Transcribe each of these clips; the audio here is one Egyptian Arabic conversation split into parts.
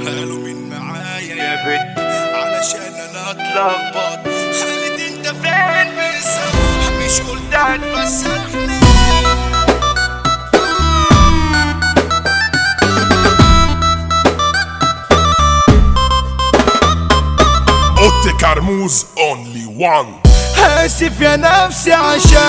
قالوا مين معايا يا بت علشان انا اتلخبط خالد انت فين بالظبط مش قلت هتفسحني اوتي كرموز اونلي وان اسف يا نفسي عشان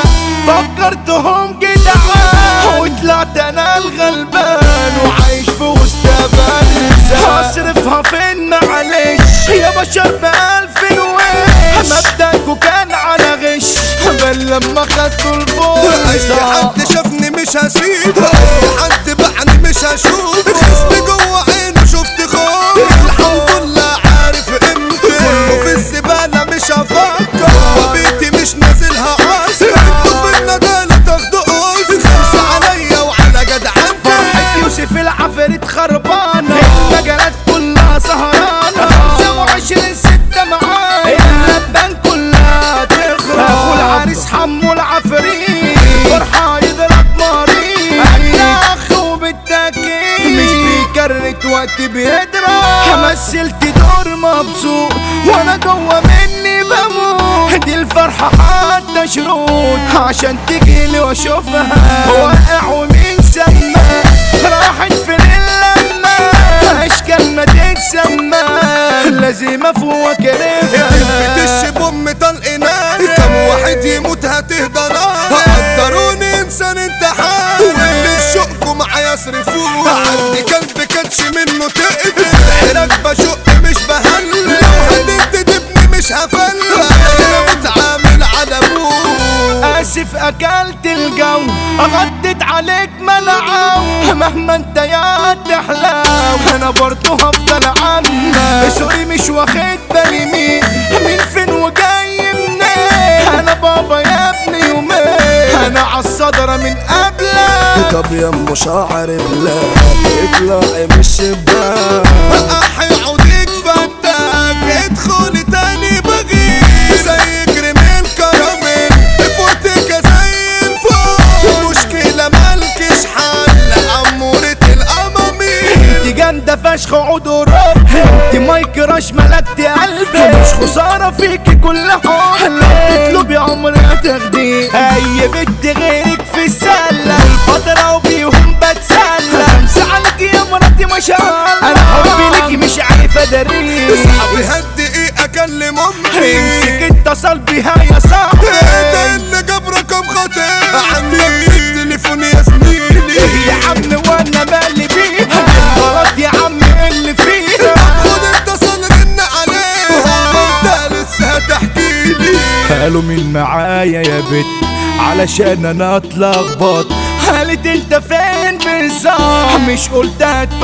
فكرتهم جدعان وطلعت انا الغلبان وعايش في وسط بلد هصرفها فين معلش يا بشر بألف وش مبدأكوا كان على غش بل لما خدتوا اي الفرصة حد شافني مش هسيبه اي حد بعني مش هشوفه خست جوه عينه شفت خوف الحمد لله عارف قيمتي كله في الزباله مش هفكر وبيتي مش نازلها اصلا انتوا في الندالة تاخدوا قصة خمسة عليا وعلى جدعنتي فرحة يوسف العفريت خربانة المجالات كلها سهرانة 25 ستة معايا اللبان كلها تخرب اخو العريس حمو العفريت فرحة يضرب مريض اخ وبالتأكيد مش بيكرت وقت بيضرب مثلت دور مبسوط وانا جوه مني بموت دي الفرحة حتى شروط عشان تجيلي واشوفها واقع ومين سما راحت في اللمة اشكال ما تتسمى لازم افوق كرفها بتشب ام طلقنا كم واحد يموت هتهدى نار قدروني انسان انتحار واللي في شوقكم معايا يصرفوه عندي كلب كاتش منه تقدر عينك بشق مش بهل لو هتنت تبني مش هفل انا متعامل على ابوه اسف اكلت الجو غطت عليك منعو مهما انت يا تحلاو انا برضه هفضل عنك سوري مش واخد بالي مين مين فين وجاي منين انا بابا يا ابني يومين انا عالصدرة من قبلك طب يا ام شاعر بلا اطلعي من الشباك احي عودك فتاك ادخلي تاني بغي زي كريمين كراميل فوتك زي الفل مشكلة مالكش حل عمورة الامامير انت جامدة فشخ عود ورب انت مايك راش ملكت قلبي مش خسارة فيكي كل حب لو تطلبي عمري هتاخديه اي بنت غيرك في السلة الفترة وبيهم بتسلى خمسة عليك يا مراتي ما شاء الله انا حبي ليكي مش عارف اداريه صاحبي هدي ايه اكلم امي امسك اتصل بيها يا صاحبي ده اللي جاب رقم خاطر عندك في التليفون يا زميلي يا عم وانا مالي بيها غلط يا عم اللي فيها خد اتصل رن عليها انت لسه هتحكي لي قالوا مين معايا يا بت علشان انا اتلخبط قالت انت فين بالظبط مش قلت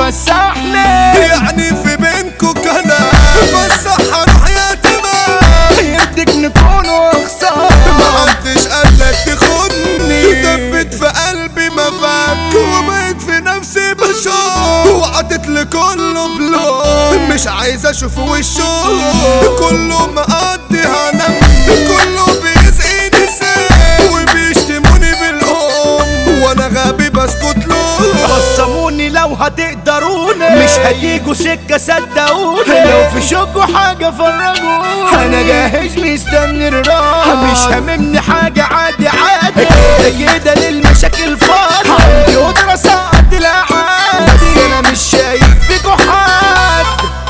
هتفسحني يعني في بينكو كلام بس هروح يا تمام يدك نكون واخسر ما حدش قالك تخدني دبت في قلبي مفك وبقيت في نفسي بشوف وعطت لكله بلون مش عايز اشوف وشه كله مقضي هنم كله بيسقيني سيف وبيشتموني بالام وانا غبي بسكت له قسموني لو هتقدروني مش هيجوا سكة صدقوني لو في شوكوا حاجة فرجوني انا جاهز مستني الراحة مش هاممني حاجة عادي عادي كده كده للمشاكل فاضي عندي قدرة ساعة العادي بس انا مش شايف فيكوا حد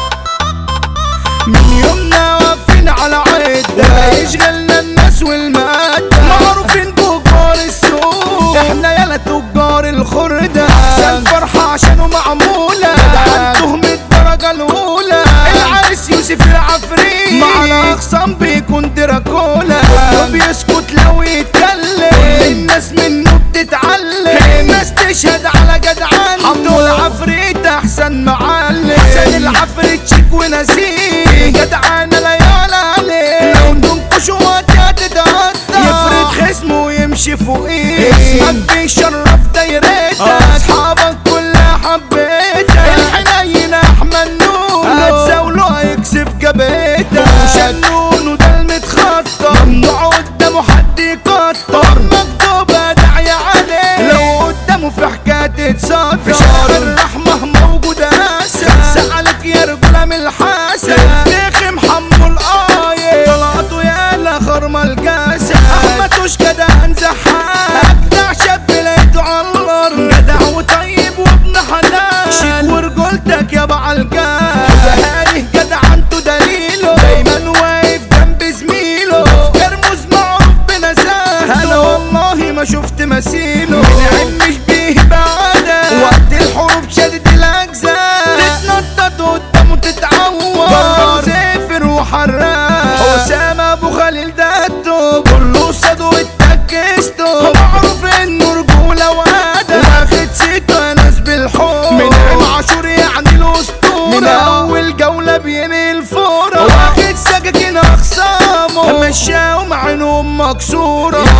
من يومنا واقفين على عدة يشغلنا الناس والمادة معروفين تجار السوق احنا يالا تجار الخردة احسن فرحة عشانه معمولة عندهم الدرجة الأولى العريس يوسف العفريت مع الأخصام بيكون دراكولا وبيسكت لو يتكلم كل الناس منه بتتعلم الناس تشهد على جدعان حمدو العفريت أحسن معلم حسن العفريت شيك ونسيه جدعان لا يعلى عليه لو ننقش وقت هتتقطع يفرد خصمه ويمشي فوقيه اسمك بيشرف دايرتك اصحابك كلها حبيتك الحنين احمد نور هتزاوله هيكسب جبهتك وشنون وده المتخطر ممنوع قدامه حد يكتر مكتوب ادعي عليه لو قدامه في حكايه تتصدر في شهر الرحمه موجوده اسد عليك يا خليل ده التوب كله صاد واتكشته معروف انه رجولة وادب واخد سيته يا ناس بالحب من عاشور يعني الاسطورة من اول جولة بيني الفورة واخد سكاكين اخصامه مشاهم عينهم مكسورة